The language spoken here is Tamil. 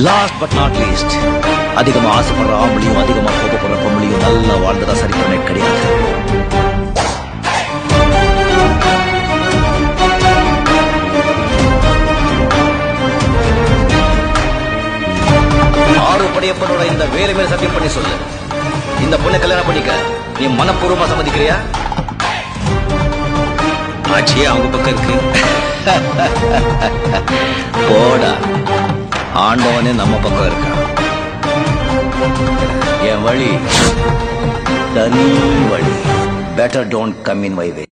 லாஸ்ட் பட் நாட் லீஸ்ட் அதிகமா ஆசைப்படுற ஆம்பளையும் அதிகமா கோபப்படுற பொம்பளையும் நல்லா வாழ்ந்ததா சரித்திரமே கிடையாது ஆறு படையப்பனோட இந்த வேலை மேல சத்தியம் பண்ணி சொல்லு இந்த பொண்ணை கல்யாணம் பண்ணிக்க நீ மனப்பூர்வமா சம்மதிக்கிறியா ஆட்சியே அவங்க பக்கம் இருக்கு போடா ஆண்டவனே நம்ம பக்கம் இருக்கான் என் வழி தனி வழி better don't come in my way